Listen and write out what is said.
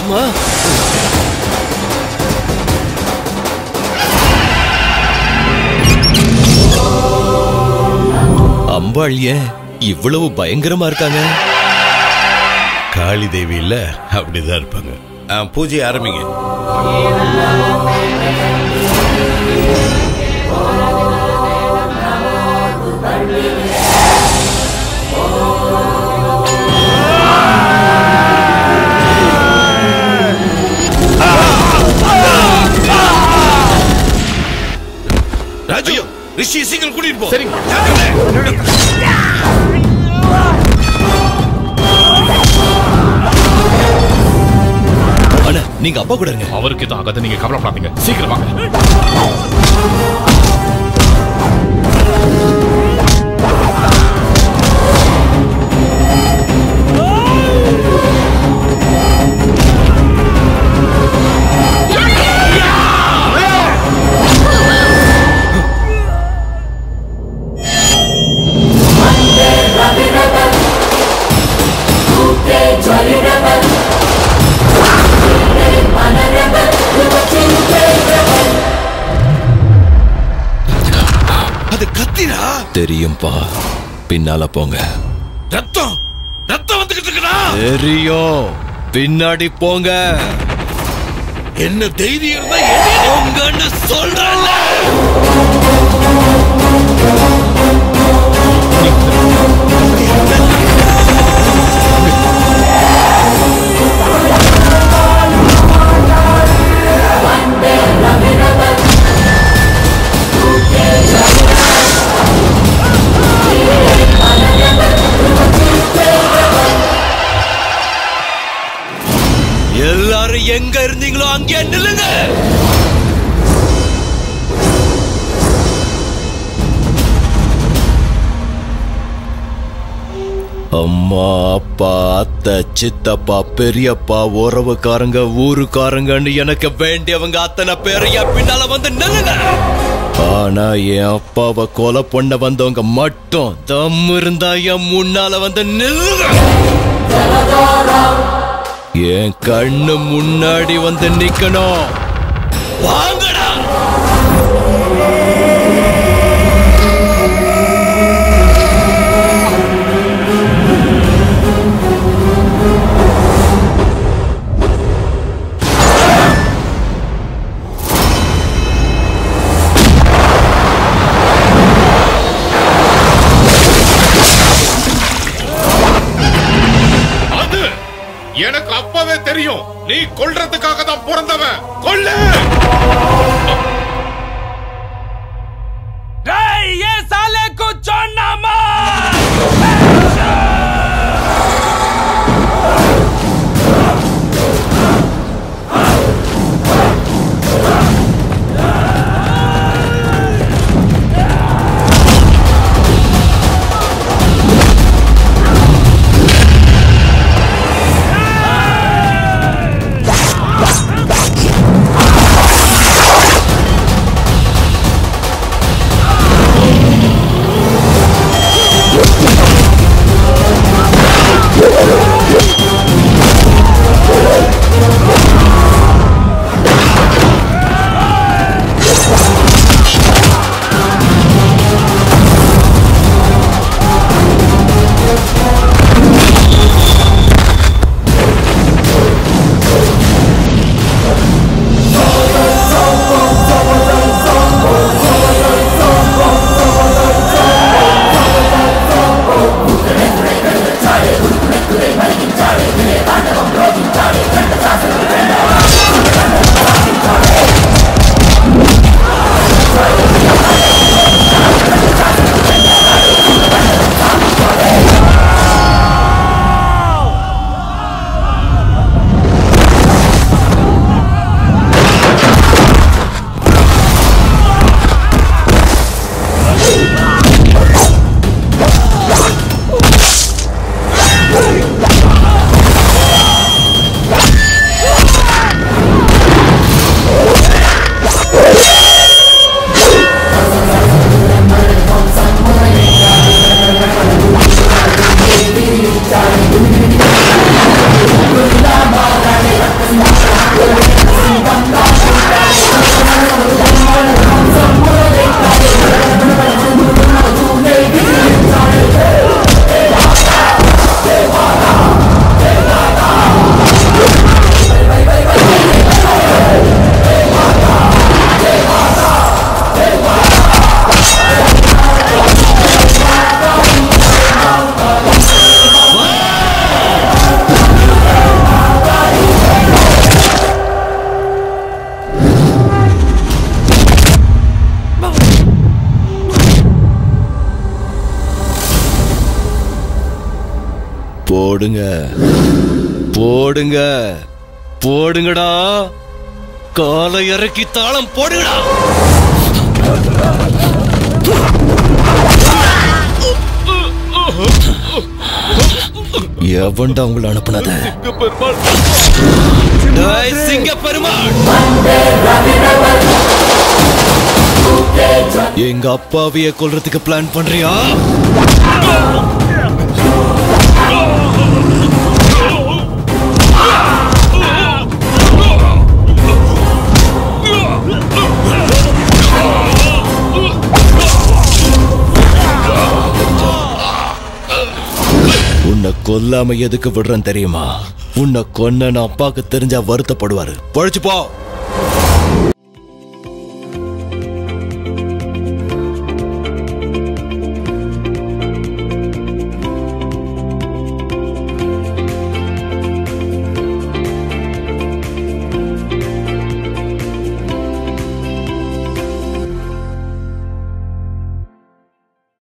அம்மா அம்பாள் ஏன் இவ்வளவு பயங்கரமா இருக்காங்க காளி தேவி இல்ல அப்படிதான் இருப்பாங்க ஆ, பூஜை ஆரம்பிங்க ராஜு ரிஷி சீக்கிரம் கூட்டிட்டு போ சரிங்க அண்ணா நீங்க அப்பா கூட இருங்க அவருக்கு தான் ஆகாது நீங்க கவலைப்படாதீங்க சீக்கிரம் வாங்க அது கத்திரா தெரியும்பா பின்னால போங்க ரத்தம் ரத்தம் வந்துகிட்டு இருக்குடா தெரியும் பின்னாடி போங்க என்ன தைரியம் இருந்தா என்னைய போங்கன்னு சொல்றேன்ல எல்லாரும் எங்க இருந்தீங்களோ அங்கே நில்லுங்க அம்மா அப்பா அத்தை சித்தப்பா பெரியப்பா உறவுக்காரங்க ஊருக்காரங்கன்னு எனக்கு வேண்டியவங்க அத்தனை பேரை என் பின்னால வந்து நில்லுங்க ஆனா என் அப்பாவை கொலை பண்ண வந்தவங்க மட்டும் தம் இருந்தா என் முன்னால வந்து நில்லுங்க என் கண்ணு முன்னாடி வந்து நிக்கணும் வாங்கடா அது எனக்கு அப்பவே தெரியும் நீ கொல்றதுக்காக தான் பிறந்தவன் கொல்லு ये साले को छोड़ना ஆ போடுங்க போடுங்க போடுங்கடா காலை இறக்கி தாளம் போடுங்கடா எவன்டா உங்களை அனுப்புனத டேய் சிங்க பெருமாள் எங்க அப்பாவைய கொல்றதுக்கு பிளான் பண்றியா உன்னை கொல்லாம எதுக்கு விடுறேன் தெரியுமா உன்னை கொன்ன அப்பாக்கு தெரிஞ்சா வருத்தப்படுவாரு பழிச்சு போ